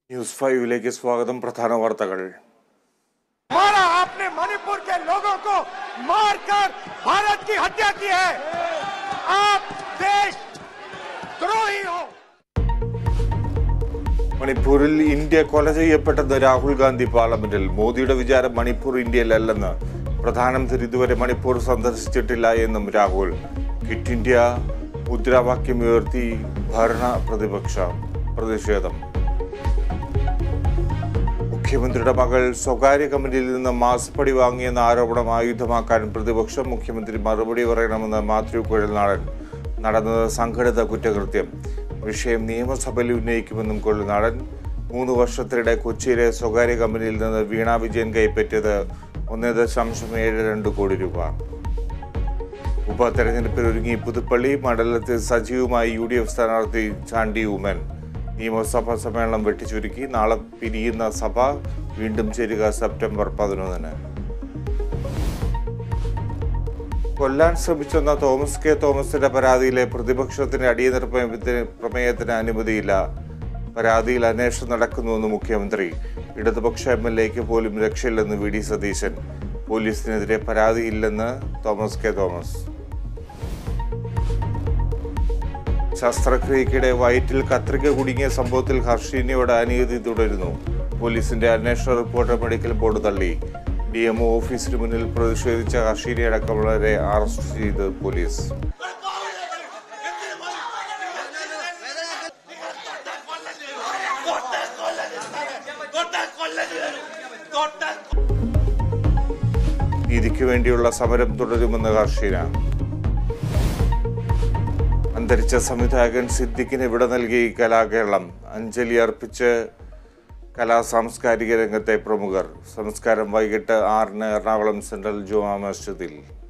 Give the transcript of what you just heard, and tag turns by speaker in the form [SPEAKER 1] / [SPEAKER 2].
[SPEAKER 1] news ഫൈവിലേക്ക് സ്വാഗതം പ്രധാന വാർത്തകൾ
[SPEAKER 2] मारा आपने मणिपुर के लोगों को मारकर भारत की हत्या की है आप देश द्रोही हो
[SPEAKER 1] മണിപ്പൂരിൽ ഇന്ത്യ കൊല ചെയ്യപ്പെട്ടെന്ന് രാഹുൽ ഗാന്ധി പാർലമെന്റിൽ മോദിയുടെ വിചാരം മണിപ്പൂർ ഇന്ത്യയിലല്ലെന്ന് പ്രധാനമന്ത്രി ഇതുവരെ മണിപ്പൂർ സന്ദർശിച്ചിട്ടില്ല എന്നും രാഹുൽ ക്വിറ്റ് ഇന്ത്യ മുദ്രാവാക്യം ഉയർത്തി ഭരണ പ്രതിപക്ഷ പ്രതിഷേധം മുഖ്യമന്ത്രിയുടെ മകൾ സ്വകാര്യ കമ്പനിയിൽ നിന്ന് മാസപ്പടി വാങ്ങിയെന്ന ആരോപണം ആയുധമാക്കാൻ പ്രതിപക്ഷം മുഖ്യമന്ത്രി മറുപടി പറയണമെന്ന് മാത്യു കുഴൽനാടൻ നടന്നത് സംഘടിത കുറ്റകൃത്യം വിഷയം നിയമസഭയിൽ ഉന്നയിക്കുമെന്നും കൊള്ളുനാടൻ മൂന്ന് വർഷത്തിനിടെ കൊച്ചിയിലെ സ്വകാര്യ കമ്പനിയിൽ നിന്ന് വീണ വിജയൻ കൈപ്പറ്റിയത് ഒന്ന് ദശാംശം ഏഴ് രണ്ട് കോടി രൂപ ഉപതെരഞ്ഞെടുപ്പിൽ ഒരുങ്ങി പുതുപ്പള്ളി മണ്ഡലത്തിൽ സജീവമായി യു ഡി എഫ് സ്ഥാനാർത്ഥി ചാണ്ടി ഉമൻ നിയമസഭാ സമ്മേളനം വെട്ടിച്ചുരുക്കി നാളെ പിരിയുന്ന സഭ വീണ്ടും ചേരുക സെപ്റ്റംബർ പതിനൊന്നിന് കൊല്ലാൻ ശ്രമിച്ചെന്ന തോമസ് കെ തോമസിന്റെ പരാതിയിലെ പ്രതിപക്ഷത്തിന്റെ അടിയന്തര പ്രമേയത്തിന് പ്രമേയത്തിന് അനുമതിയില്ല പരാതിയിൽ അന്വേഷണം നടക്കുന്നുവെന്ന് മുഖ്യമന്ത്രി ഇടതുപക്ഷ എം എൽ എക്ക് പോലും രക്ഷയില്ലെന്ന് വി ഡി സതീശൻ പോലീസിനെതിരെ പരാതിയില്ലെന്ന് തോമസ് കെ തോമസ് ശസ്ത്രക്രിയക്കിടെ വയറ്റിൽ കത്രിക കുടുങ്ങിയ സംഭവത്തിൽ ഹർഷീനയോട് അനീതി തുടരുന്നു പോലീസിന്റെ അന്വേഷണ റിപ്പോർട്ട് മെഡിക്കൽ ബോർഡ് തള്ളി ഡി എം ഓഫീസിന് മുന്നിൽ പ്രതിഷേധിച്ച ഹർഷീനയടക്കമുള്ളവരെ അറസ്റ്റ് ചെയ്ത് പോലീസ് നീതിക്ക് വേണ്ടിയുള്ള സമരം തുടരുമെന്ന് ഹർഷീന അന്തരിച്ച സംവിധായകൻ സിദ്ദിഖിന് വിട നൽകി കലാകേരളം അഞ്ജലി അർപ്പിച്ച് കലാ സാംസ്കാരിക രംഗത്തെ പ്രമുഖർ സംസ്കാരം വൈകിട്ട് ആറിന് എറണാകുളം സെൻട്രൽ ജുമാ മസ്ജിദിൽ